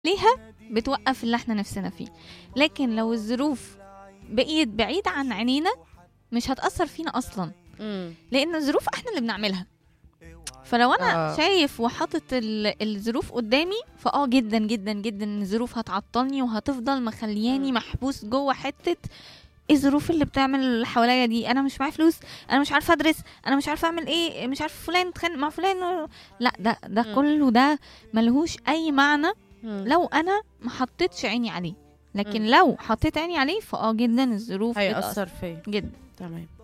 ليها بتوقف اللي احنا نفسنا فيه لكن لو الظروف بقيت بعيدة عن عينينا مش هتأثر فينا أصلا مم. لأن الظروف احنا اللي بنعملها فلو انا آه. آه. شايف وحاطط ال- الظروف قدامي فاه جدا جدا جدا إن الظروف هتعطلني وهتفضل مخلياني مم. محبوس جوه حته ايه الظروف اللي بتعمل اللي حواليا دي انا مش معايا فلوس انا مش عارفه ادرس انا مش عارفه اعمل ايه مش عارفه فلان اتخانق مع فلان لا ده ده مم. كله ده ملهوش اي معنى مم. لو انا ما حطيتش عيني عليه لكن مم. لو حطيت عيني عليه فاه جدا الظروف بتأثر هيأثر فيا جدا تمام